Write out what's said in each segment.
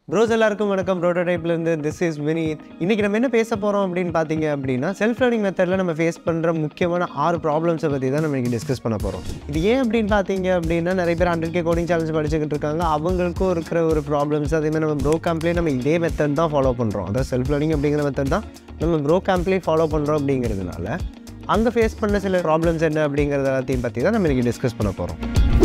pros எல்லாருக்கும் வணக்கம் ப்ரோட்டோடைப்லேருந்து this is Vineeth இன்றைக்கி நம்ம என்ன பேச போகிறோம் அப்படின்னு பார்த்தீங்க அப்படின்னா செல்ஃப் லேர்னிங் மெத்தடில் நம்ம ஃபேஸ் பண்ணுற முக்கியமான ஆறு ப்ராப்ளம்ஸை பற்றி தான் நம்ம இன்றைக்கி டிஸ்கஸ் பண்ண போகிறோம் இது ஏன் அப்படின்னு பார்த்தீங்க அப்படின்னா நிறைய பேர் ஹண்ட்ரட் கே கோடிங் சேலஞ்ச் படிச்சுக்கிட்டு இருக்காங்க அவங்களுக்கும் இருக்கிற ஒரு ப்ராப்ளம்ஸ் அதேமாதிரி நம்ம ப்ரோ கேம்ப்லேயே நம்ம இதே மெத்தட் தான் ஃபாலோ பண்ணுறோம் அதாவது செல்ஃப் லேர்னிங் அப்படிங்கிற மெத்தட் தான் நம்ம ப்ரோ கேம்ப்லேயே ஃபாலோ பண்ணுறோம் அப்படிங்கிறதுனால அங்கே ஃபேஸ் பண்ண சில ப்ராப்ளம்ஸ் என்ன அப்படிங்கிறத எல்லாத்தையும் பற்றி தான் நம்ம இன்றைக்கி டிஸ்கஸ் பண்ண போகிறோம்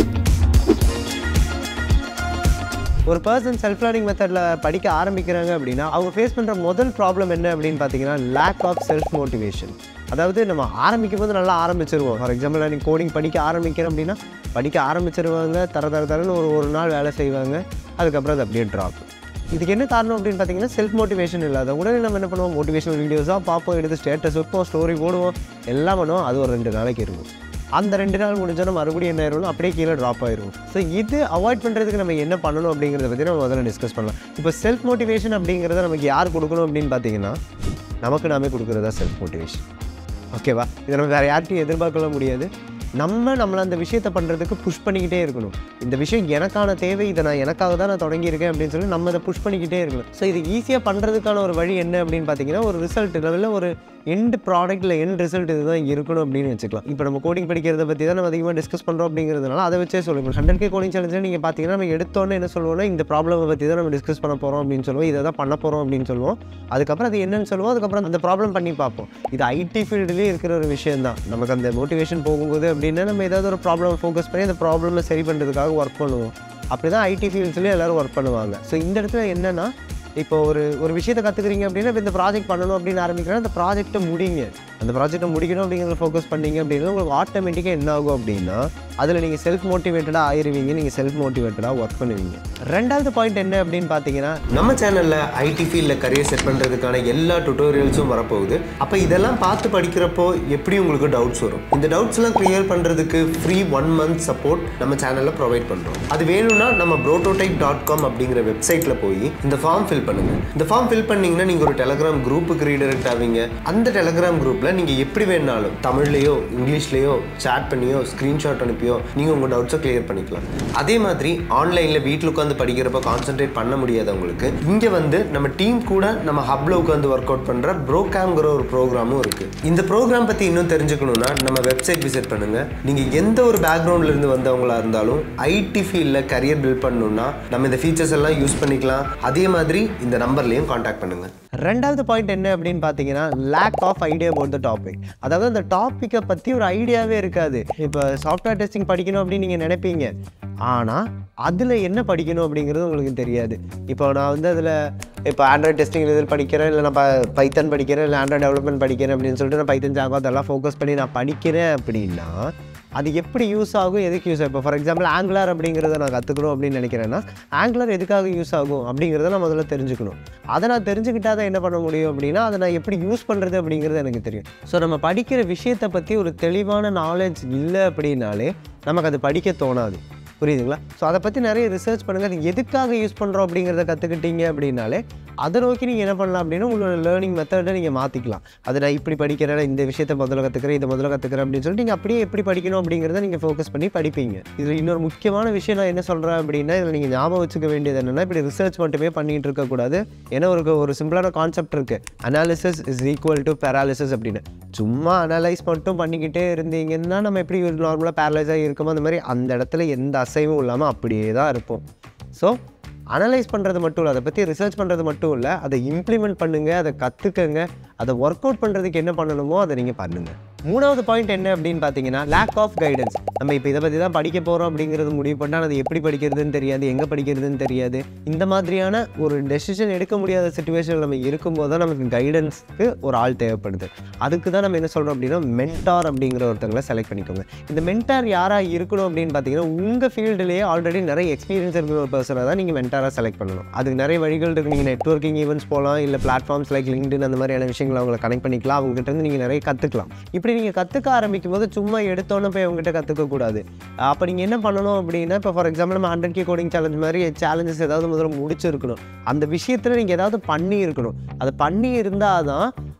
ஒரு பர்சன் செல்ஃப் லேர்னிங் மெத்தடில் படிக்க ஆரம்பிக்கிறாங்க அப்படின்னா அவங்க ஃபேஸ் பண்ணுற முதல் ப்ராப்ளம் என்ன அப்படின்னு பார்த்தீங்கன்னா லேக் ஆஃப் செல்ஃப் மோட்டிவேஷன் அதாவது நம்ம ஆரம்பிக்கும் போது நல்லா ஆரம்பிச்சிருவோம் ஃபார் எக்ஸாம்பிள் நீங்கள் கோடிங் படிக்க ஆரம்பிக்கிறோம் அப்படின்னா படிக்க ஆரம்பிச்சிருவாங்க தர தர தரன்னு ஒரு ஒரு நாள் வேலை செய்வாங்க அதுக்கப்புறம் அது அப்படியே ட்ராப் இதுக்கு என்ன காரணம் அப்படின்னு பார்த்தீங்கன்னா செல்ஃப் மோட்டிவேஷன் இல்லாத உடனே நம்ம என்ன பண்ணுவோம் மோட்டிவேஷனல் வீடியோஸாக பார்ப்போம் எடுத்து ஸ்டேட்டஸ் வைப்போம் ஸ்டோரி போடுவோம் எல்லாம் பண்ணுவோம் அது ஒரு ரெண்டு நாளைக்கு இருக்கும் அந்த ரெண்டு நாள் முடிஞ்சோன்னா மறுபடியும் என்ன ஆயிரும் அப்படியே கீழே ட்ராப் ஆயிரும் ஸோ இது அவாய்ட் பண்ணுறதுக்கு நம்ம என்ன பண்ணணும் அப்படிங்கிறத பற்றி நம்ம முதல்ல டிஸ்கஸ் பண்ணலாம் இப்போ செல்ஃப் மோட்டிவேஷன் அப்படிங்கிறத நமக்கு யார் கொடுக்கணும் அப்படின்னு பார்த்தீங்கன்னா நமக்கு நாமே கொடுக்குறதா செல்ஃப் மோட்டிவேஷன் ஓகேவா இதை நம்ம வேறு யார்ட்டையும் எதிர்பார்க்கல முடியாது நம்ம நம்மளை அந்த விஷயத்தை பண்ணுறதுக்கு புஷ் பண்ணிக்கிட்டே இருக்கணும் இந்த விஷயம் எனக்கான தேவை இதை நான் எனக்காக தான் நான் தொடங்கியிருக்கேன் அப்படின்னு சொல்லி நம்ம இதை புஷ் பண்ணிக்கிட்டே இருக்கணும் ஸோ இது ஈஸியாக பண்ணுறதுக்கான ஒரு வழி என்ன அப்படின்னு பார்த்தீங்கன்னா ஒரு ரிசல்ட் லெவலில் ஒரு எண்ட் ப்ராடக்ட்டில் எண்ட் ரிசல்ட் இதுதான் இருக்கணும் அப்படின்னு வச்சுக்கலாம் இப்போ நம்ம கோடிங் படிக்கிறத பற்றி தான் நம்ம அதிகமாக டிஸ்கஸ் பண்ணுறோம் அப்படிங்கிறதுனால அதை வச்சே சொல்லுவோம் ஹண்ட்ரட் கே கோடிங் சேலஞ்சில் நீங்கள் பார்த்தீங்கன்னா நம்ம எடுத்தோன்னே என்ன சொல்லுவோம்னா இந்த ப்ராப்ளமை பற்றி தான் நம்ம டிஸ்கஸ் பண்ண போகிறோம் அப்படின்னு சொல்லுவோம் இதை தான் பண்ண போகிறோம் அப்படின்னு சொல்லுவோம் அதுக்கப்புறம் அது என்னன்னு சொல்லுவோம் அதுக்கப்புறம் அந்த ப்ராப்ளம் பண்ணி பார்ப்போம் இது ஐடி ஃபீல்டுலேயே இருக்கிற ஒரு விஷயம் தான் நமக்கு அந்த மோட்டிவேஷன் போகும்போது அப்படின்னா நம்ம ஏதாவது ஒரு ப்ராப்ளம் ஃபோக்கஸ் பண்ணி அந்த ப்ராப்ளமை சரி பண்ணுறதுக்காக ஒர்க் பண்ணுவோம் அப்படி தான் ஐடி ஃபீல்ட்ஸ்லேயே எல்லோரும் ஒர்க் பண்ணுவாங்க ஸோ இந்த இடத்துல என்னென்னா இப்போ ஒரு ஒரு விஷயத்தை கற்றுக்குறீங்க அப்படின்னா இப்போ இந்த ப்ராஜெக்ட் பண்ணணும் அப்படின்னு ஆரம்பிக்கிறேன் அந்த ப்ராஜெக்ட்டை முடிங்க அந்த ப்ராஜெக்ட்டை முடிக்கணும் அப்படிங்கிறத ஃபோக்கஸ் பண்ணீங்க அப்படின்னா உங்களுக்கு ஆட்டோமேட்டிக்காக என்ன ஆகும் அப்படின்னா அதில் நீங்கள் செல்ஃப் மோட்டிவேட்டடாக ஆயிருவீங்க நீங்கள் செல்ஃப் மோட்டிவேட்டடாக ஒர்க் பண்ணுவீங்க ரெண்டாவது பாயிண்ட் என்ன அப்படின்னு பார்த்தீங்கன்னா நம்ம சேனலில் ஐடி ஃபீல்டில் கரியர் செட் பண்ணுறதுக்கான எல்லா டுட்டோரியல்ஸும் வரப்போகுது அப்போ இதெல்லாம் பார்த்து படிக்கிறப்போ எப்படி உங்களுக்கு டவுட்ஸ் வரும் இந்த டவுட்ஸ்லாம் கிளியர் பண்ணுறதுக்கு ஃப்ரீ ஒன் மந்த் சப்போர்ட் நம்ம சேனலில் ப்ரொவைட் பண்ணுறோம் அது வேணும்னா நம்ம ப்ரோட்டோடைப் டாட் காம் அப்படிங்கிற வெப்சைட்டில் போய் இந்த ஃபார்ம் ஃபில் பண்ணுங்கள் இந்த ஃபார்ம் ஃபில் பண்ணிங்கன்னா நீங்கள் ஒரு டெலகிராம் குரூப்புக்கு ரீடைரக்ட் ஆவீங்க அந்த டெலகிராம் குரூப்பில் நீங்கள் எப்படி வேணாலும் தமிழ்லையோ இங்கிலீஷ்லேயோ சேட் பண்ணியோ ஸ்க்ரீன்ஷாட் அனுப்பியோ நீங்கள் உங்கள் டவுட்ஸை கிளியர் பண்ணிக்கலாம் அதே மாதிரி ஆன்லைனில் வீட்டில் உட்காந்து படிக்கிறப்ப கான்சென்ட்ரேட் பண்ண முடியாதவங்களுக்கு இங்கே வந்து நம்ம டீம் கூட நம்ம ஹப்பில் உட்காந்து ஒர்க் அவுட் பண்ணுற ப்ரோகாம்ங்கிற ஒரு ப்ரோக்ராமும் இருக்குது இந்த ப்ரோக்ராம் பற்றி இன்னும் தெரிஞ்சுக்கணுன்னா நம்ம வெப்சைட் விசிட் பண்ணுங்கள் நீங்கள் எந்த ஒரு பேக்ரவுண்ட்லேருந்து வந்தவங்களா இருந்தாலும் ஐடி ஃபீல்டில் கரியர் பில்ட் பண்ணணுன்னா நம்ம இந்த ஃபீச்சர்ஸ் எல்லாம் யூஸ் பண்ணிக்கலாம் அதே மாதிரி இந்த நம்பர்லேயும் காண்டாக்ட் பண்ணுங்கள் ரெண்டாவது பாயிண்ட் என்ன அப்படின்னு பார்த்தீங்கன்னா lack of idea about the topic அதாவது அந்த டாப்பிக்கை பற்றி ஒரு ஐடியாவே இருக்காது இப்போ சாஃப்ட்வேர் டெஸ்டிங் படிக்கணும் அப்படின்னு நீங்கள் நினைப்பீங்க ஆனால் அதில் என்ன படிக்கணும் அப்படிங்கிறது உங்களுக்கு தெரியாது இப்போ நான் வந்து அதில் இப்போ ஆண்ட்ராய்ட் டெஸ்டிங் இதில் படிக்கிறேன் இல்லை நான் பைத்தன் படிக்கிறேன் இல்லை ஆண்ட்ராய்ட் டெவலப்மெண்ட் படிக்கிறேன் அப்படின்னு சொல்லிட்டு நான் பைத்தன் ஜாகோ அதெல்லாம் ஃபோக்கஸ் பண்ணி நான் படிக்கிறேன் அப்படின்னா அது எப்படி யூஸ் ஆகும் எதுக்கு யூஸ் ஆகும் இப்போ ஃபார் எக்ஸாம்பிள் ஆங்குலர் அப்படிங்கிறத நான் கற்றுக்கணும் அப்படின்னு நினைக்கிறேன்னா ஆங்குலர் எதுக்காக யூஸ் ஆகும் அப்படிங்கிறத நான் முதல்ல தெரிஞ்சுக்கணும் அதை நான் தெரிஞ்சுக்கிட்டா தான் என்ன பண்ண முடியும் அப்படின்னா அதை நான் எப்படி யூஸ் பண்ணுறது அப்படிங்கிறது எனக்கு தெரியும் ஸோ நம்ம படிக்கிற விஷயத்தை பற்றி ஒரு தெளிவான நாலேஜ் இல்லை அப்படின்னாலே நமக்கு அது படிக்க தோணாது புரியுதுங்களா ஸோ அதை பற்றி நிறைய ரிசர்ச் பண்ணுங்கள் அது எதுக்காக யூஸ் பண்ணுறோம் அப்படிங்கிறத கற்றுக்கிட்டீங்க அப்படின்னாலே அதை நோக்கி நீங்கள் என்ன பண்ணலாம் அப்படின்னா உங்களோட லேர்னிங் மெத்தடை நீங்கள் மாற்றிக்கலாம் அது நான் இப்படி படிக்கிறேன் இந்த விஷயத்தை முதல்ல கற்றுக்கிறேன் இதை முதல்ல கற்றுக்கிறேன் அப்படின்னு சொல்லிட்டு நீங்கள் அப்படியே எப்படி படிக்கணும் அப்படிங்கிறத நீங்கள் ஃபோக்கஸ் பண்ணி படிப்பீங்க இதில் இன்னொரு முக்கியமான விஷயம் நான் என்ன சொல்கிறேன் அப்படின்னா இதில் நீங்கள் ஞாபகம் வச்சுக்க வேண்டியது என்னென்னா இப்படி ரிசர்ச் மட்டுமே பண்ணிகிட்டு இருக்கக்கூடாது ஏன்னா ஒரு ஒரு சிம்பிளான கான்செப்ட் இருக்குது analysis is equal to paralysis அப்படின்னு சும்மா அனலைஸ் மட்டும் பண்ணிக்கிட்டே இருந்தீங்கன்னா நம்ம எப்படி நார்மலாக பேரலைஸாக இருக்கமோ அந்த மாதிரி அந்த இடத்துல எந்த அசைவும் இல்லாமல் அப்படியே தான் இருப்போம் ஸோ அனலைஸ் பண்ணுறது மட்டும் இல்லை அதை பற்றி ரிசர்ச் பண்ணுறது மட்டும் இல்லை அதை இம்ப்ளிமெண்ட் பண்ணுங்கள் அதை கற்றுக்கங்க அதை ஒர்க் அவுட் பண்ணுறதுக்கு என்ன பண்ணணுமோ அதை நீங்கள் பண்ணுங்கள் மூணாவது பாயிண்ட் என்ன அப்படின்னு பார்த்தீங்கன்னா லேக் ஆஃப் கைடன்ஸ் நம்ம இப்போ இதை பற்றி தான் படிக்க போகிறோம் அப்படிங்கிறது முடிவு பண்ணால் அது எப்படி படிக்கிறதுன்னு தெரியாது எங்கே படிக்கிறதுன்னு தெரியாது இந்த மாதிரியான ஒரு டெசிஷன் எடுக்க முடியாத சுச்சுவேஷன் நம்ம இருக்கும்போது தான் நமக்கு கைடன்ஸ்க்கு ஒரு ஆள் தேவைப்படுது அதுக்கு தான் நம்ம என்ன சொல்கிறோம் அப்படின்னா மென்டார் அப்படிங்கிற ஒருத்தங்களை செலக்ட் பண்ணிக்கோங்க இந்த மென்டார் யாராக இருக்கணும் அப்படின்னு பார்த்தீங்கன்னா உங்கள் ஃபீல்டுலேயே ஆல்ரெடி நிறைய எக்ஸ்பீரியன்ஸ் இருக்கிற ஒரு பர்சனை தான் நீங்கள் மென்டாராக செலக்ட் பண்ணணும் அதுக்கு நிறைய வழிகள் இருக்குது நீங்கள் நெட்ஒர்க்கிங் ஈவெண்ட்ஸ் போகலாம் இல்லை பிளாட்ஃபார்ம்ஸ் லைக் லிங்க்டின் அந்த மாதிரியான விஷயங்களை அவங்களை கனெக்ட் பண்ணிக்கலாம் அவங்ககிட்ட இருந்து நீங்கள் நிறைய கற்றுக்கலாம் இப்படி நீங்கள் கற்றுக்க ஆரம்பிக்கும் போது சும்மா எடுத்தோன்னே போய் அவங்ககிட்ட கற்றுக்கக்கூடாது அப்போ நீங்கள் என்ன பண்ணணும் அப்படின்னா இப்போ ஃபார் எக்ஸாம்பிள் நம்ம ஹண்ட்ரட் கே கோடிங் சேலஞ்ச் மாதிரி சேலஞ்சஸ் ஏதாவது முதல்ல முடிச்சிருக்கணும் அந்த விஷயத்தில் நீங்கள் ஏதாவது பண்ணி இருக்கணும் அதை பண்ணி இருந்தால் தான்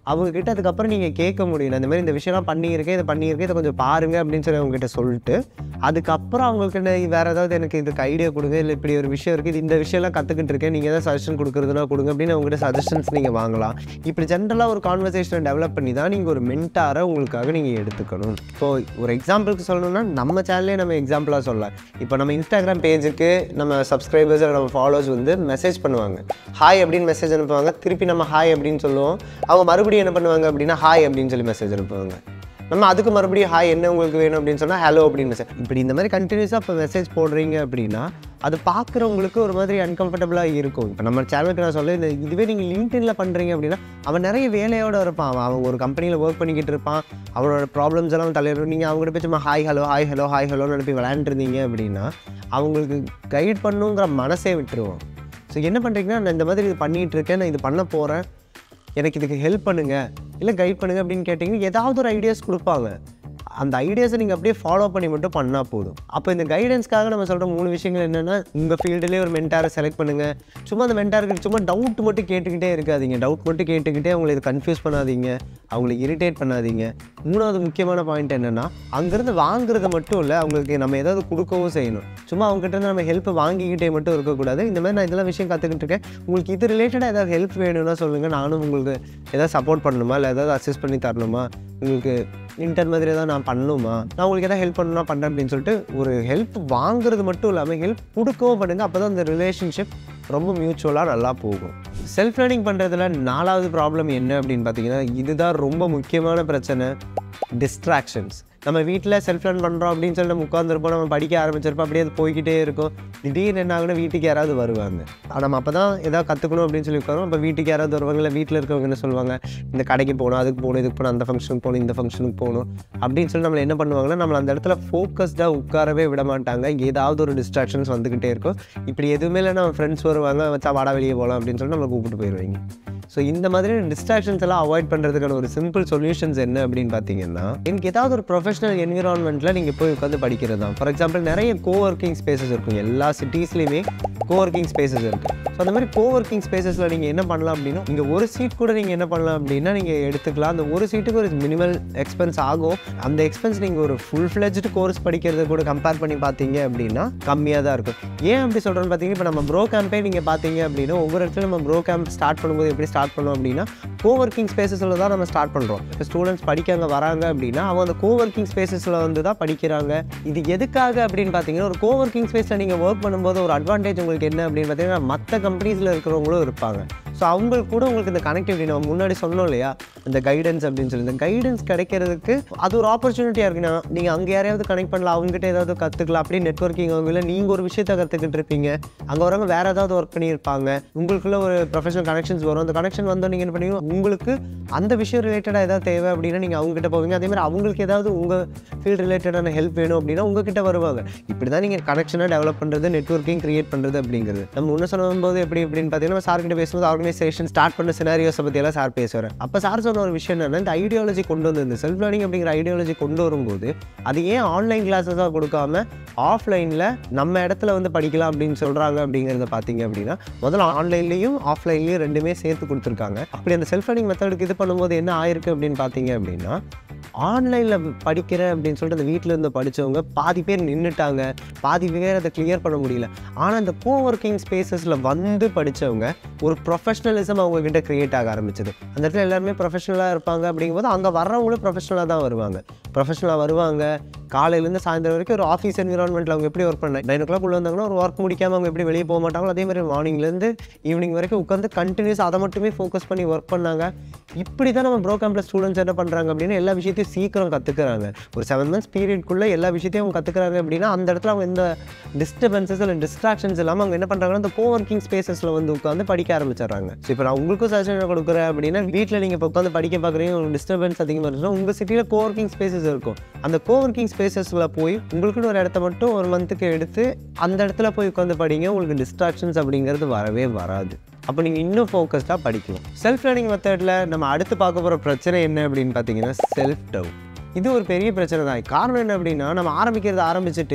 அவங்க கிட்ட அதுக்கப்புறம் நீங்கள் கேட்க முடியும் இந்த மாதிரி இந்த விஷயம்லாம் பண்ணியிருக்கேன் இதை பண்ணியிருக்கேன் இதை கொஞ்சம் பாருங்க அப்படின்னு சொல்லி அவங்க கிட்ட சொல்லிட்டு அதுக்கப்புறம் அவங்களுக்கு என்ன வேறு ஏதாவது எனக்கு இதுக்கு ஐடியா கொடுங்க இல்லை இப்படி ஒரு விஷயம் இருக்குது இது இந்த விஷயம்லாம் கற்றுக்கிட்டு இருக்கேன் நீங்கள் ஏதாவது சஜஷன் கொடுக்குறதுனா கொடுங்க அப்படின்னு அவங்ககிட்ட சஜஷன்ஸ் நீங்கள் வாங்கலாம் இப்படி ஜென்ரலாக ஒரு கான்வர்சேஷனை டெவலப் பண்ணி தான் நீங்கள் ஒரு மென்டாரை உங்களுக்காக நீங்கள் எடுத்துக்கணும் இப்போ ஒரு எக்ஸாம்பிளுக்கு சொல்லணும்னா நம்ம சேனல்லே நம்ம எக்ஸாம்பிளாக சொல்லலாம் இப்போ நம்ம இன்ஸ்டாகிராம் பேஜுக்கு நம்ம சப்ஸ்கிரைபர்ஸ் நம்ம ஃபாலோவர்ஸ் வந்து மெசேஜ் பண்ணுவாங்க ஹாய் அப்படின்னு மெசேஜ் அனுப்புவாங்க திருப்பி நம்ம ஹாய் அப்படின்னு சொல்லுவோம் அவங்க மறுபடியும் என்ன பண்ணுவாங்க அப்படின்னா ஹாய் அப்படின்னு சொல்லி மெசேஜ் அனுப்புவாங்க நம்ம அதுக்கு மறுபடியும் ஹாய் என்ன உங்களுக்கு வேணும் அப்படின்னு சொன்னால் ஹலோ அப்படின்னு மெசேஜ் இப்படி இந்த மாதிரி கண்டினியூஸாக இப்போ மெசேஜ் போடுறீங்க அப்படின்னா அது பார்க்குறவங்களுக்கு ஒரு மாதிரி அன்கம்ஃபர்டபுளாக இருக்கும் இப்போ நம்ம சேனலுக்கு நான் சொல்ல இந்த இதுவே நீங்கள் லிங்க்டின்ல பண்ணுறீங்க அப்படின்னா அவன் நிறைய வேலையோட இருப்பான் அவன் அவன் ஒரு கம்பெனியில் ஒர்க் பண்ணிக்கிட்டு இருப்பான் அவனோட ப்ராப்ளம்ஸ் எல்லாம் தலையிடும் நீங்கள் அவங்ககிட்ட போய் சும்மா hi hello hi hello hi ஹலோன்னு அனுப்பி விளையாண்டுருந்தீங்க அப்படின்னா அவங்களுக்கு கைட் பண்ணுங்கிற மனசே விட்டுருவோம் ஸோ என்ன பண்ணுறீங்கன்னா நான் இந்த மாதிரி இது பண்ணிகிட்டு இருக்கேன் நான் இது பண்ண போகிறேன் எனக்கு இதுக்கு ஹெல்ப் பண்ணுங்க இல்லை கைட் பண்ணுங்க அப்படின்னு கேட்டிங்கன்னா ஏதாவது ஒரு ஐடியாஸ் கொடுப்பாங்க அந்த ஐடியாஸை நீங்கள் அப்படியே ஃபாலோ பண்ணி மட்டும் பண்ணால் போதும் அப்போ இந்த கைடன்ஸ்க்காக நம்ம சொல்கிற மூணு விஷயங்கள் என்னென்னா உங்கள் ஃபீல்டுலேயே ஒரு மென்டாரை செலக்ட் பண்ணுங்கள் சும்மா அந்த மென்டாருக்கு சும்மா டவுட் மட்டும் கேட்டுக்கிட்டே இருக்காதீங்க டவுட் மட்டும் கேட்டுக்கிட்டே அவங்களை இது கன்ஃபியூஸ் பண்ணாதீங்க அவங்களை இரிட்டேட் பண்ணாதீங்க மூணாவது முக்கியமான பாயிண்ட் என்னென்னா அங்கேருந்து வாங்குறது மட்டும் இல்லை அவங்களுக்கு நம்ம ஏதாவது கொடுக்கவும் செய்யணும் சும்மா அவங்ககிட்ட இருந்து நம்ம ஹெல்ப் வாங்கிக்கிட்டே மட்டும் இருக்கக்கூடாது இந்த மாதிரி நான் இதெல்லாம் விஷயம் கற்றுக்கிட்டு இருக்கேன் உங்களுக்கு இது ரிலேட்டடாக ஏதாவது ஹெல்ப் வேணும்னா சொல்லுங்கள் நானும் உங்களுக்கு ஏதாவது சப்போர்ட் பண்ணணுமா இல்லை ஏதாவது அசிஸ்ட் பண்ணி தரணுமா உங்களுக்கு இன்டர் மாதிரி ஏதாவது நான் பண்ணணுமா நான் உங்களுக்கு எதாவது ஹெல்ப் பண்ணணும்னா பண்ணுறேன் அப்படின்னு சொல்லிட்டு ஒரு ஹெல்ப் வாங்குறது மட்டும் இல்லாமல் ஹெல்ப் கொடுக்கவும் பண்ணுங்கள் அப்போ தான் அந்த ரிலேஷன்ஷிப் ரொம்ப மியூச்சுவலாக நல்லா போகும் செல்ஃப் லேர்னிங் பண்ணுறதுல நாலாவது ப்ராப்ளம் என்ன அப்படின்னு பார்த்தீங்கன்னா இதுதான் ரொம்ப முக்கியமான பிரச்சனை டிஸ்ட்ராக்ஷன்ஸ் நம்ம வீட்டில் செல்ஃப் லேர்ன் பண்ணுறோம் அப்படின்னு சொல்லி நம்ம உட்காந்துருப்போம் நம்ம படிக்க ஆரம்பிச்சிருப்போம் அப்படியே அது போய்கிட்டே இருக்கும் திடீர்னு என்ன ஆகுனா வீட்டுக்கு யாராவது வருவாங்க ஆனா, நம்ம அப்போ தான் ஏதாவது கற்றுக்கணும் அப்படின்னு சொல்லி உட்காரோம் அப்போ வீட்டுக்கு யாராவது வருவாங்க இல்லை வீட்டில் இருக்கவங்க என்ன சொல்லுவாங்க இந்த கடைக்கு போகணும் அதுக்கு போகணும் இதுக்கு போகணும் அந்த ஃபங்க்ஷனுக்கு போகணும் இந்த ஃபங்க்ஷனுக்கு போகணும் அப்படின்னு சொல்லி நம்மளை என்ன பண்ணுவாங்கன்னா நம்மளை அந்த இடத்துல ஃபோக்கஸ்டாக உட்காரவே விட மாட்டாங்க ஏதாவது ஒரு டிஸ்ட்ராக்ஷன்ஸ் வந்துக்கிட்டே இருக்கும் இப்படி எதுவுமே இல்லை நம்ம ஃப்ரெண்ட்ஸ் வருவாங்க வச்சா வாடா வெளியே போகலாம் அப்படின்னு சொல்லி நம்மளை கூப்பிட்டு போயிடுவாங்க ஸோ இந்த மாதிரி டிஸ்ட்ராக்ஷன்ஸ் எல்லாம் அவாய்ட் பண்ணுறதுக்கான ஒரு சிம்பிள் சொல்யூஷன்ஸ் என்ன அப்படின்னு பார்த்தீங்கன்னா எனக்கு ஏதாவது ஒரு ப்ரொஃபஷனல் என்விரான்மெண்ட்டில் நீங்கள் போய் உட்காந்து படிக்கிறது தான் ஃபார் எக்ஸாம்பிள் நிறைய கோவொர்க்கிங் ஸ்பேசஸ் இருக்கும் எல்லா சிட்டிஸ்லையுமே கோவொர்க்கிங் ஸ்பேசஸ் இருக்குது ஸோ அந்த மாதிரி கோவொர்க்கிங் ஸ்பேசஸில் நீங்கள் என்ன பண்ணலாம் அப்படின்னா இங்கே ஒரு சீட் கூட நீங்கள் என்ன பண்ணலாம் அப்படின்னா நீங்கள் எடுத்துக்கலாம் அந்த ஒரு சீட்டுக்கு ஒரு மினிமல் எக்ஸ்பென்ஸ் ஆகும் அந்த எக்ஸ்பென்ஸ் நீங்கள் ஒரு ஃபுல் ஃப்ளெஜ்டு கோர்ஸ் படிக்கிறது கூட கம்பேர் பண்ணி பார்த்தீங்க அப்படின்னா கம்மியாக தான் இருக்கும் ஏன் அப்படி சொல்கிறேன்னு பார்த்தீங்கன்னா இப்போ நம்ம ப்ரோ கேம்பே நீங்கள் பார்த்தீங்க அப்படின்னா ஒவ்வொரு இடத்துல நம்ம ப்ரோ கேம்ப் ஸ்டார்ட் பண்ணும்போது எப்படி ஸ்டார்ட் பண்ணோம் அப்படின்னா கோவொர்க்கிங் ஸ்பேசஸில் தான் நம்ம ஸ்டார்ட் பண்ணுறோம் இப்போ ஸ்டூடெண்ட்ஸ் படிக்க அங்கே வராங்க அப்படின்னா அவங்க அந்த கோவொர்க்கிங் ஸ்பேசஸில் வந்து தான் படிக்கிறாங்க இது எதுக்காக அப்படின்னு பார்த்தீங்கன்னா ஒரு கோவொர்க்கிங் ஸ்பேஸில் நீங்கள் ஒர்க் பண்ணும்போது ஒரு அட்வான்டேஜ் உங்களுக்கு என்ன அப்படின்னு பார்த்தீங்கன்னா மற்ற கம்பெனிஸில் இருக்கிறவங்களும் இருப்பாங்க ஸோ அவங்களுக்கு கூட உங்களுக்கு இந்த கனெக்டிவிட்டி நம்ம முன்னாடி சொன்னோம் இல்லையா இந்த கைடன்ஸ் அப்படின்னு சொல்லி இந்த கைடன்ஸ் கிடைக்கிறதுக்கு அது ஒரு ஆப்பர்ச்சுனிட்டியாக இருக்குன்னா நீங்கள் அங்கே யாரையாவது கனெக்ட் பண்ணலாம் அவங்ககிட்ட ஏதாவது கற்றுக்கலாம் அப்படியே நெட்ஒர்க்கிங் அவங்கள நீங்கள் ஒரு விஷயத்தை கற்றுக்கிட்டு இருப்பீங்க அங்கே வரவங்க வேறு ஏதாவது ஒர்க் பண்ணியிருப்பாங்க உங்களுக்குள்ள ஒரு ப்ரொஃபஷனல் கனெக்ஷன்ஸ் வரும் அந்த கனெக்ஷன் வந்தோம் நீங்கள் என்ன பண்ணுவீங்க உங்களுக்கு அந்த விஷயம் ரிலேட்டடாக ஏதாவது தேவை அப்படின்னா நீங்கள் அவங்ககிட்ட போவீங்க அதே மாதிரி அவங்களுக்கு ஏதாவது உங்கள் ஃபீல்ட் ரிலேட்டடான ஹெல்ப் வேணும் அப்படின்னா உங்ககிட்ட வருவாங்க இப்படி தான் நீங்கள் கனெக்ஷனாக டெவலப் பண்ணுறது நெட்ஒர்க்கிங் கிரியேட் பண்ணுறது அப்படிங்கிறது நம்ம முன்ன சொல்லும்போது எப்படி அப்படின்னு பார்த்தீங்கன்னா சார் கிட்ட பேசும்போது ஆர்கனைசேஷன் ஸ்டார்ட் பண்ண சினாரியோஸை பற்றியெல்லாம் சார் பேசுவார் அப்போ சார் சொன்ன ஒரு விஷயம் என்னன்னா இந்த ஐடியாலஜி கொண்டு வந்து இந்த செல்ஃப் லேர்னிங் அப்படிங்கிற ஐடியாலஜி கொண்டு வரும்போது அது ஏன் ஆன்லைன் கிளாஸஸாக கொடுக்காம ஆஃப்லைனில் நம்ம இடத்துல வந்து படிக்கலாம் அப்படின்னு சொல்கிறாங்க அப்படிங்கிறத பார்த்தீங்க அப்படின்னா முதல்ல ஆன்லைன்லேயும் ஆஃப்லைன்லேயும் ரெண்டுமே சேர்த்து கொடுத்துருக்காங்க அப்படி அந்த செல்ஃப் லேர்னிங் மெத்தடுக்கு இது பண்ணும்போது என்ன ஆயிருக்கு அப்படின்னு பார்த்தீங்க அப்படின்னா ஆன்லைனில் படிக்கிறேன் அப்படின்னு சொல்லிட்டு அந்த வீட்டில் இருந்து படித்தவங்க பாதி பேர் நின்றுட்டாங்க பாதி பேர் அதை கிளியர் பண்ண முடியல ஆனால் இந்த கோவொர்க்கிங் ஸ்பேசஸில் வந்து படித்தவங்க ஒரு ப்ரொஃபஷனலிசம் அவங்க கிட்ட கிரியேட் ஆக ஆரம்பிச்சது அந்த இடத்துல எல்லாருமே ப்ரொஃபஷனலாக இருப்பாங்க அப்படிங்கும்போது அங்கே வர்றவங்களும் ப்ரொஃபஷனலாக தான் வருவாங்க ப்ரொஃபஷனலாக வருவாங்க காலையிலேருந்து சாயந்தரம் வரைக்கும் ஒரு ஆஃபீஸ் என்விரான்மெண்ட்டில் அவங்க எப்படி ஒர்க் பண்ண நைன் ஓ கிளாக் உள்ள வந்தாங்கன்னா ஒரு ஒர்க் முடிக்காமல் அவங்க எப்படி வெளியே போக மாட்டாங்களோ அதே மாதிரி மார்னிங்லேருந்து ஈவினிங் வரைக்கும் உட்காந்து கண்டினியூஸ் அதை மட்டுமே ஃபோக்கஸ் பண்ணி ஒர்க் பண்ணாங்க இப்படி தான் நம்ம ப்ரோ கேம்பில் ஸ்டூடெண்ட்ஸ் என்ன பண்ணுறாங்க அப்படின்னா எல்லா விஷயத்தையும் சீக்கிரம் கற்றுக்குறாங்க ஒரு செவன் மந்த்ஸ் பீரியட்குள்ளே எல்லா விஷயத்தையும் அவங்க கற்றுக்குறாங்க அப்படின்னா அந்த இடத்துல அவங்க எந்த டிஸ்டர்பன்சஸ் இல்லை டிஸ்ட்ராக்ஷன்ஸ் இல்லாமல் அவங்க என்ன பண்ணுறாங்கன்னா அந்த கோவர்க்கிங் ஸ்பேசஸில் வந்து உட்காந்து படிக்க ஆரம்பிச்சிடுறாங்க ஸோ இப்போ நான் உங்களுக்கும் சஜஷன் கொடுக்குறேன் அப்படின்னா வீட்டில் நீங்கள் இப்போ உட்காந்து படிக்க பார்க்குறீங்க உங்களுக்கு டிஸ்டர்பன்ஸ் அதிகமாக இருந்துச்சுன்னா உங்கள் சிட்டியில் கோவர்க்கிங் ஸ்பேசஸ் இருக்கும் அந்த கோவர்க்கிங் ஸ்பேசஸில் போய் உங்களுக்குன்னு ஒரு இடத்த மட்டும் ஒரு மந்த்துக்கு எடுத்து அந்த இடத்துல போய் உட்காந்து படிங்க உங்களுக்கு டிஸ்ட்ராக்ஷன்ஸ் அப்படிங்கிறது வரவே வராது அப்போ நீங்கள் இன்னும் ஃபோக்கஸ்டாக படிக்கணும் செல்ஃப் லேர்னிங் மெத்தடில் நம்ம அடுத்து பார்க்க போகிற பிரச்சனை என்ன அப்படின்னு பார்த்தீங்கன்னா செல்ஃப் டவுட் இது ஒரு பெரிய பிரச்சனை தான் காரணம் என்ன அப்படின்னா நம்ம ஆரம்பிக்கிறது ஆரம்பிச்சுட்டு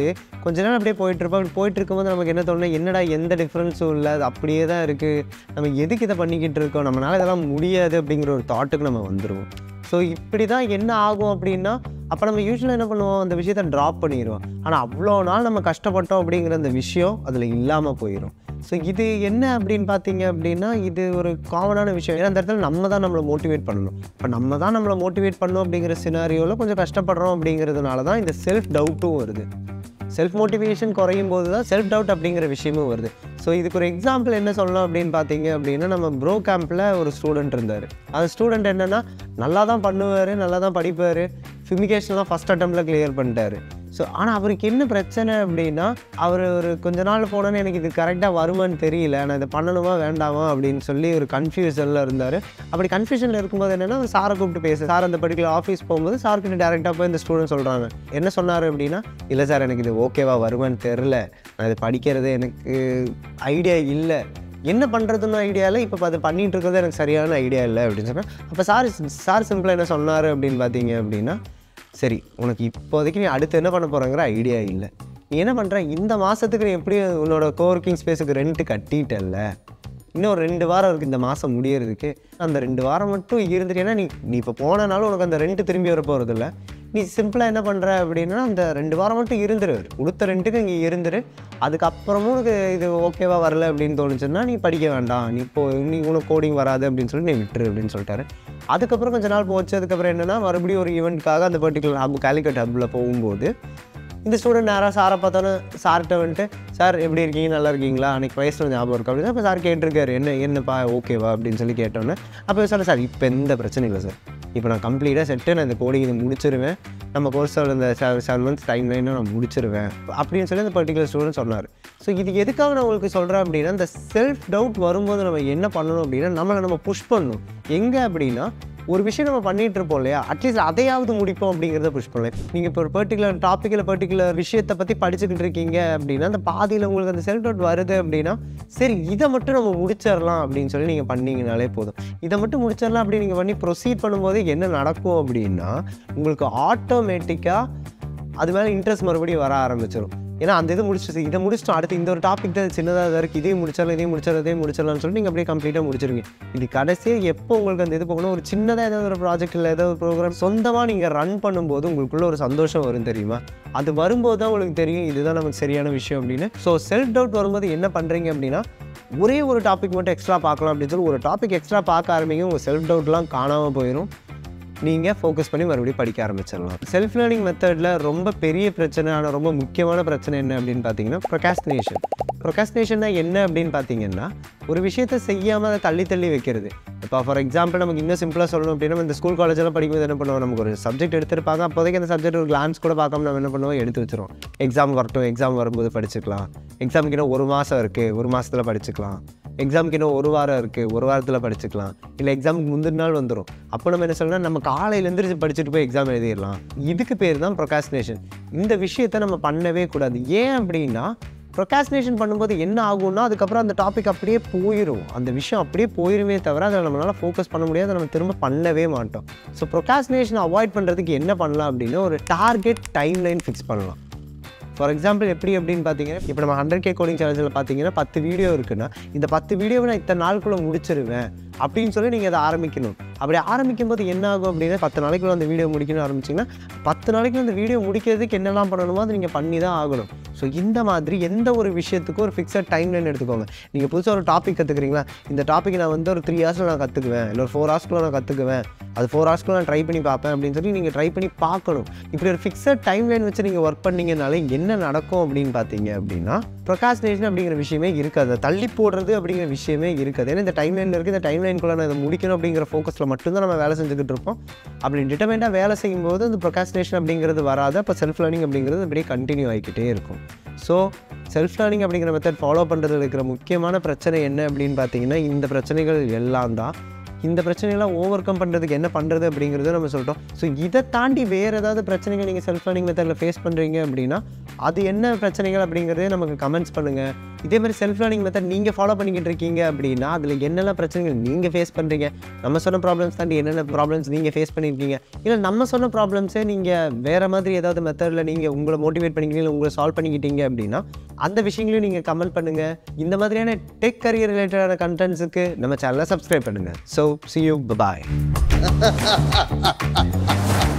கொஞ்ச நேரம் அப்படியே போயிட்டு இருப்போம் அப்படி போயிட்டு இருக்கும்போது நமக்கு என்ன தோணும் என்னடா எந்த டிஃப்ரென்ஸும் இல்லை அது அப்படியே தான் இருக்குது நம்ம எதுக்கு இதை பண்ணிக்கிட்டு இருக்கோம் நம்மளால இதெல்லாம் முடியாது அப்படிங்கிற ஒரு தாட்டுக்கு நம்ம வந்துடுவோம் ஸோ இப்படி தான் என்ன ஆகும் அப்படின்னா அப்போ நம்ம யூஸ்வலாக என்ன பண்ணுவோம் அந்த விஷயத்தை ட்ராப் பண்ணிடுவோம் ஆனால் அவ்வளோ நாள் நம்ம கஷ்டப்பட்டோம் அப்படிங்கிற அந்த விஷயம் அதில் இல்லாமல் போயிடும் ஸோ இது என்ன அப்படின்னு பார்த்தீங்க அப்படின்னா இது ஒரு காமனான விஷயம் ஏன்னா அந்த இடத்துல நம்ம தான் நம்மளை மோட்டிவேட் பண்ணணும் இப்போ நம்ம தான் நம்மளை மோட்டிவேட் பண்ணணும் அப்படிங்கிற சினாரியோவில் கொஞ்சம் கஷ்டப்படுறோம் அப்படிங்கிறதுனால தான் இந்த செல்ஃப் டவுட்டும் வருது செல்ஃப் மோட்டிவேஷன் குறையும் போது தான் செல்ஃப் டவுட் அப்படிங்கிற விஷயமும் வருது ஸோ இதுக்கு ஒரு எக்ஸாம்பிள் என்ன சொல்லலாம் அப்படின்னு பார்த்தீங்க அப்படின்னா நம்ம ப்ரோ கேம்பில் ஒரு ஸ்டூடெண்ட் இருந்தார் அந்த ஸ்டூடெண்ட் என்னென்னா நல்லா தான் பண்ணுவார் நல்லா தான் படிப்பார் ஃபிமிகேஷன்லாம் ஃபஸ்ட் அட்டம்ப்டில் கிளியர் பண்ணிட்டாரு ஸோ ஆனால் அவருக்கு என்ன பிரச்சனை அப்படின்னா அவர் ஒரு கொஞ்ச நாள் போனோன்னு எனக்கு இது கரெக்டாக வருமான்னு தெரியல நான் இதை பண்ணணுமா வேண்டாமா அப்படின்னு சொல்லி ஒரு கன்ஃபியூஷனில் இருந்தார் அப்படி கன்ஃபியூஷனில் இருக்கும்போது என்னென்னா ஒரு சாரை கூப்பிட்டு பேச சார் அந்த பர்டிகுலர் ஆஃபீஸ் போகும்போது சார்கிட்ட டேரெக்டாக போய் இந்த ஸ்டூடெண்ட் சொல்கிறாங்க என்ன சொன்னார் அப்படின்னா இல்லை சார் எனக்கு இது ஓகேவா வருமான்னு தெரில நான் இது படிக்கிறது எனக்கு ஐடியா இல்லை என்ன பண்ணுறதுன்னு ஐடியா இல்லை இப்போ அது பண்ணிட்டு இருக்கிறது எனக்கு சரியான ஐடியா இல்லை அப்படின்னு சொன்னால் அப்போ சார் சார் சிம்பிளாக என்ன சொன்னார் அப்படின்னு பார்த்தீங்க அப்படின்னா சரி உனக்கு இப்போதைக்கு நீ அடுத்து என்ன பண்ண போகிறங்கிற ஐடியா இல்லை நீ என்ன பண்ணுற இந்த மாதத்துக்கு நீ எப்படி உன்னோட கோவர்க்கிங் ஸ்பேஸுக்கு ரெண்ட்டு கட்டிட்டல்ல இன்னும் ஒரு ரெண்டு வாரம் இருக்குது இந்த மாதம் முடியறதுக்கு அந்த ரெண்டு வாரம் மட்டும் இருந்துட்டேன்னா நீ நீ இப்போ போனனாலும் உனக்கு அந்த ரெண்ட்டு திரும்பி வர போகிறதில்ல நீ சிம்பிளாக என்ன பண்ணுற அப்படின்னா அந்த ரெண்டு வாரம் மட்டும் இருந்துரு கொடுத்த ரெண்டுக்கு இங்கே இருந்துரு அதுக்கப்புறமும் உனக்கு இது ஓகேவா வரல அப்படின்னு தோணுச்சுன்னா நீ படிக்க வேண்டாம் நீ இப்போ நீ உனக்கு கோடிங் வராது அப்படின்னு சொல்லி நீ விட்டுரு அப்படின்னு சொல்லிட்டாரு அதுக்கப்புறம் கொஞ்ச நாள் போச்சு அதுக்கப்புறம் என்னென்னா மறுபடியும் ஒரு ஈவெண்ட்காக அந்த பர்டிகுலர் ஹப் கேலிக்கட் ஹப்பில் போகும்போது இந்த ஸ்டூடெண்ட் நேராக சாரை பார்த்தோன்னே சார்கிட்ட வந்துட்டு சார் எப்படி இருக்கீங்க நல்லா இருக்கீங்களா அன்றைக்கி வயசில் ஞாபகம் இருக்கா அப்படின்னா இப்போ சார் கேட்டிருக்காரு என்ன என்னப்பா ஓகேவா அப்படின்னு சொல்லி கேட்டோன்னே அப்போ சார் சார் இப்போ எந்த பிரச்சனையும் இல்லை சார் இப்போ நான் கம்ப்ளீட்டாக செட்டு நான் இந்த கோடிங் இது முடிச்சிருவேன் நம்ம கோர்ஸோட இந்த செவன் மந்த்ஸ் டைம் லைனை நான் முடிச்சிருவேன் அப்படின்னு சொல்லி அந்த பர்டிகுலர் ஸ்டூடெண்ட் சொன்னார் ஸோ இது எதுக்காக நான் உங்களுக்கு சொல்கிறேன் அப்படின்னா இந்த செல்ஃப் டவுட் வரும்போது நம்ம என்ன பண்ணணும் அப்படின்னா நம்மளை நம்ம புஷ் பண்ணணும் எங்கே அப்படின்னா ஒரு விஷயம் நம்ம பண்ணிட்டு இருப்போம் இல்லையா அட்லீஸ்ட் அதையாவது முடிப்போம் அப்படிங்கிறத புஷ் பண்ணலாம் நீங்கள் இப்போ ஒரு பர்டிகுலர் டாப்பிக்கில் பர்டிகுலர் விஷயத்தை பற்றி படிச்சுக்கிட்டு இருக்கீங்க அப்படின்னா அந்த பாதியில் உங்களுக்கு அந்த செல்ஃப் டவுட் வருது அப்படின்னா சரி இதை மட்டும் நம்ம முடிச்சிடலாம் அப்படின்னு சொல்லி நீங்கள் பண்ணீங்கனாலே போதும் இதை மட்டும் முடிச்சிடலாம் அப்படி நீங்கள் பண்ணி ப்ரொசீட் பண்ணும்போது என்ன நடக்கும் அப்படின்னா உங்களுக்கு ஆட்டோமேட்டிக்காக அது மேலே இன்ட்ரெஸ்ட் மறுபடியும் வர ஆரம்பிச்சிடும் ஏன்னா அந்த இது முடிச்சிட்டு இதை முடிச்சிட்டோம் அடுத்து இந்த ஒரு டாபிக் தான் சின்னதாக தான் இருக்குது இதையும் முடிச்சிடலாம் இதையும் முடிச்சிடலாம் இதையும் முடிச்சிடலாம்னு சொல்லி நீங்கள் அப்படியே கம்ப்ளீட்டாக முடிச்சிருங்க இது கடைசியாக எப்போ உங்களுக்கு அந்த இது போகணும் ஒரு சின்னதாக ஏதாவது ஒரு ப்ராஜெக்ட் இல்லை ஏதாவது ஒரு ப்ரோக்ராம் சொந்தமாக நீங்கள் ரன் பண்ணும்போது உங்களுக்குள்ள ஒரு சந்தோஷம் வரும் தெரியுமா அது வரும்போது தான் உங்களுக்கு தெரியும் இதுதான் நமக்கு சரியான விஷயம் அப்படின்னு ஸோ செல்ஃப் டவுட் வரும்போது என்ன பண்ணுறீங்க அப்படின்னா ஒரே ஒரு டாபிக் மட்டும் எக்ஸ்ட்ரா பார்க்கலாம் அப்படின்னு சொல்லி ஒரு டாபிக் எக்ஸ்ட்ரா பார்க்க ஆரம்பிங்க உங்கள் செல்ஃப் டவுட்லாம் காணாமல் போயிடும் நீங்கள் ஃபோக்கஸ் பண்ணி மறுபடியும் படிக்க ஆரம்பிச்சிடலாம் செல்ஃப் லேர்னிங் மெத்தடில் ரொம்ப பெரிய பிரச்சனை ஆனால் ரொம்ப முக்கியமான பிரச்சனை என்ன அப்படின்னு பார்த்தீங்கன்னா ப்ரொகாஸ்டினேஷன் ப்ரொகாஸ்டினேஷன்னா என்ன அப்படின்னு பார்த்தீங்கன்னா ஒரு விஷயத்தை செய்யாமல் அதை தள்ளி தள்ளி வைக்கிறது இப்போ ஃபார் எக்ஸாம்பிள் நமக்கு இன்னும் சிம்பிளாக சொல்லணும் அப்படின்னா நம்ம இந்த ஸ்கூல் காலேஜெல்லாம் படிக்கும்போது என்ன பண்ணுவோம் நமக்கு ஒரு சப்ஜெக்ட் எடுத்திருப்பாங்க அப்போதைக்கு அந்த சப்ஜெக்ட் ஒரு கிளான்ஸ் கூட பார்க்காம நம்ம என்ன பண்ணுவோம் எடுத்து வச்சிரும் எக்ஸாம் வரட்டும் எக்ஸாம் வரும்போது படிச்சுக்கலாம் எக்ஸாமுக்கு இன்னும் ஒரு மாதம் இருக்குது ஒரு மாதத்தில் படிச்சுக்கலாம் எக்ஸாமுக்கு இன்னும் ஒரு வாரம் இருக்குது ஒரு வாரத்தில் படிச்சுக்கலாம் இல்லை எக்ஸாமுக்கு முந்தின நாள் வந்துடும் அப்போ நம்ம என்ன சொல்லணும் நம்ம காலையில எந்திரிச்சு படிச்சுட்டு போய் எக்ஸாம் எழுதிடலாம் இதுக்கு பேர் தான் ப்ரொகாஸ்டினேஷன் இந்த விஷயத்தை நம்ம பண்ணவே கூடாது ஏன் அப்படின்னா ப்ரொகாஸ்டினேஷன் பண்ணும்போது என்ன ஆகும்னா அதுக்கப்புறம் அந்த டாபிக் அப்படியே போயிடும் அந்த விஷயம் அப்படியே போயிருமே தவிர அதை நம்மளால் ஃபோக்கஸ் பண்ண முடியாது அதை நம்ம திரும்ப பண்ணவே மாட்டோம் ஸோ ப்ரொகாஸ்டினேஷன் அவாய்ட் பண்ணுறதுக்கு என்ன பண்ணலாம் அப்படின்னா ஒரு டார்கெட் டைம் லைன் ஃபிக்ஸ் பண்ணலாம் ஃபார் எக்ஸாம்பிள் எப்படி அப்படின்னு பார்த்தீங்கன்னா இப்போ நம்ம ஹண்ட்ரட் கே கோடிங் சேனல்ஸில் பார்த்தீங்கன்னா பத்து வீடியோ இருக்குன்னா இந்த பத்து வீடியோவை நான் இத்தனை நாளுக்குள்ளே முடிச்சிருவேன் அப்படின்னு சொல்லி நீங்கள் அதை ஆரம்பிக்கணும் அப்படி ஆரம்பிக்கும் போது என்ன ஆகும் அப்படின்னா பத்து நாளைக்குள்ள அந்த வீடியோ முடிக்கணும் ஆரம்பிச்சிங்கன்னா பத்து நாளைக்குள்ள அந்த வீடியோ முடிக்கிறதுக்கு என்னெல்லாம் பண்ணணுமோ அதை நீங்கள் பண்ணி தான் ஆகணும் ஸோ இந்த மாதிரி எந்த ஒரு விஷயத்துக்கும் ஒரு ஃபிக்ஸட் டைம் லைன் எடுத்துக்கோங்க நீங்கள் புதுசாக ஒரு டாபிக் கற்றுக்குறீங்களா இந்த டாபிக் நான் வந்து ஒரு த்ரீ ஹவர்ஸில் நான் கற்றுக்குவேன் இல்லை ஒரு ஃபோர் ஹவர்ஸ்க்குள்ள நான் கற்றுக்குவேன் அது ஃபோர் ஹவர்ஸ்க்குள்ள நான் ட்ரை பண்ணி பார்ப்பேன் அப்படின்னு சொல்லி நீங்கள் ட்ரை பண்ணி பார்க்கணும் இப்படி ஒரு ஃபிக்ஸட் டைம் லைன் வச்சு நீங்கள் ஒர்க் பண்ணீங்கனாலே என்ன நடக்கும் அப்படின்னு பார்த்தீங்க அப்படின்னா ப்ரொகாஸ்டினேஷன் அப்படிங்கிற விஷயமே இருக்காது அதை தள்ளி போடுறது அப்படிங்கிற விஷயமே இருக்காது ஏன்னா இந்த டைம் லைனில் இருக்குது இந்த டைம் லைனுக்குள்ளே நான் இதை முடிக்கணும் அப்படிங்கிற ஃபோக்கஸில் மட்டும்தான் நம்ம வேலை செஞ்சுக்கிட்டு இருப்போம் அப்படி டிட்டர்மெண்ட்டாக வேலை செய்யும்போது இந்த ப்ரொகாஸ்டினேஷன் அப்படிங்கிறது வராது அப்போ செல்ஃப் லேர்னிங் அப்படிங்கிறது அப்படியே கண்டினியூ ஆகிக்கிட்டே இருக்கும் ஸோ செல்ஃப் லேர்னிங் அப்படிங்கிற மெத்தட் ஃபாலோ பண்ணுறதுல இருக்கிற முக்கியமான பிரச்சனை என்ன அப்படின்னு பார்த்தீங்கன்னா இந்த பிரச்சனைகள் எல்லாம் தான் இந்த பிரச்சனைகளை ஓவர் கம் பண்ணுறதுக்கு என்ன பண்ணுறது அப்படிங்கிறத நம்ம சொல்லிட்டோம் ஸோ இதை தாண்டி வேறு ஏதாவது பிரச்சனைகள் நீங்கள் செல்ஃப் லேர்னிங் மெத்தடில் ஃபேஸ் பண்ணுறீங்க அப்படின்னா அது என்ன பிரச்சனைகள் அப்படிங்கிறதே நமக்கு கமெண்ட்ஸ் பண்ணுங்கள் இதே மாதிரி செல்ஃப் லேர்னிங் மெத்தட் நீங்கள் ஃபாலோ பண்ணிக்கிட்டு இருக்கீங்க அப்படின்னா அதில் என்னெல்லாம் பிரச்சனைகள் நீங்கள் ஃபேஸ் பண்ணுறீங்க நம்ம சொன்ன ப்ராப்ளம்ஸ் தாண்டி என்னென்ன ப்ராப்ளம்ஸ் நீங்கள் ஃபேஸ் பண்ணியிருக்கீங்க இல்லை நம்ம சொன்ன ப்ராப்ளம்ஸே நீங்கள் வேறு மாதிரி ஏதாவது மெத்தடில் நீங்கள் உங்களை மோட்டிவேட் பண்ணிக்கிட்டீங்க உங்களை சால்வ் பண்ணிக்கிட்டீங்க அப்படின்னா அந்த விஷயங்களையும் நீங்கள் கமெண்ட் பண்ணுங்கள் இந்த மாதிரியான டெக் கரியர் ரிலேட்டடான கண்டென்ட்ஸுக்கு நம்ம சேனலை சப்ஸ்கிரைப் பண்ணுங்கள் ஸோ சி யூ பாய்